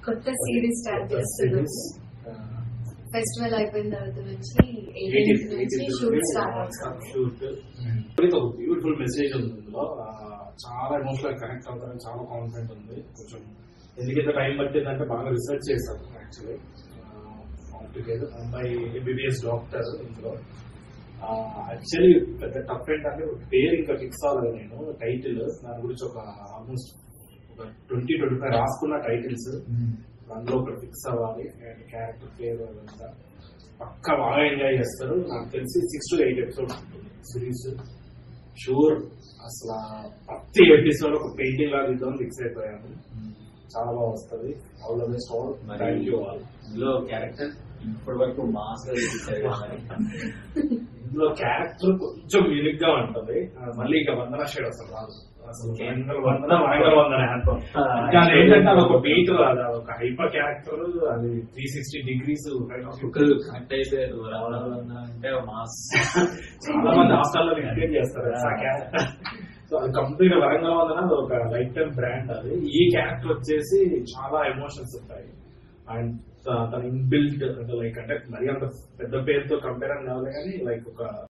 కొత్త series start చేస్తున్నాం festival అయిపోయిన తర్వాత నుంచి ఎయిటీన్త్ నుంచి షూట్ స్టార్ట్ అవుతుంది షూట్ ఒక బ్యూటిఫుల్ మెసేజ్ ఉంది ఇందులో ఆ, చాలా ఎమోషనల్ కనెక్ట్ అవుతారని చాలా కాన్ఫిడెంట్ ఉంది కొంచెం ఎందుకంత టైం పట్టిందంటే బాగా రీసెర్చ్ చేశాను యాక్చువల్లీ టుగెదర్ అమ్మాయి ఎంబీబీఎస్ డాక్టర్ ఇందులో యాక్చువల్లీ పెద్ద టఫ్ ఏంటంటే పేరు ఇంకా ఫిక్స్ అవ్వలేదు నేను టైటిల్ దాని గురించి ఒక ఆల్మోస్ట్ ఒక ట్వంటీ ట్వంటీ ఫైవ్ రాసుకున్న టైటిల్స్ అందులో ఒకటి ఫిక్స్ అవ్వాలి అండ్ క్యారెక్టర్ పేరు అదంతా పక్క బాగా ఎంజాయ్ చేస్తారు నాకు తెలిసి సిక్స్ టు ఎయిట్ ఎపిసోడ్స్ ఉంటుంది సిరీస్ షూర్ అసలు ఆ ప్రతి ఎపిసోడ్ ఒక పెయింటింగ్ లాగా ఇద్దాం ఫిక్స్ అయిపోయాను చాలా బాగా వస్తుంది all the best all thank you all ఇందులో క్యారెక్టర్ ఇప్పటి వరకు మాస్ గా చూపించారు కదా మరి. ఇందులో క్యారెక్టర్ కొంచెం యూనిక్ గా ఉంటుంది ఆ, మళ్ళీ ఇంకా వందన షేడ్ అసలు రాదు అసలు వరంగల్ వందన వరంగల్ వందన అనుకో ఇంకా అది ఏంటంటే అది ఒక బీట్ అది ఒక హైపర్ క్యారెక్టర్ అది త్రీ సిక్స్టీ డిగ్రీస్ ఒక్కరు కనెక్ట్ అయిపోయారు రావడం వల్ల అంటే మాస్ చాలా మంది హాస్టల్లో క్రియేట్ చేస్తారు ఆ క్యారెక్టర్ సో అది కంప్లీట్ వరంగల్ వందన అది ఒక లైఫ్ టైం బ్రాండ్ అది ఈ క్యారెక్టర్ వచ్చేసి చాలా ఎమోషన్స్ ఉంటాయి అండ్ తన ఇన్బిల్ట్ అంటే లైక్ అంటే మరి అంత పెద్ద పేరుతో కంపేర్ అని కావాలి కానీ లైక్ ఒక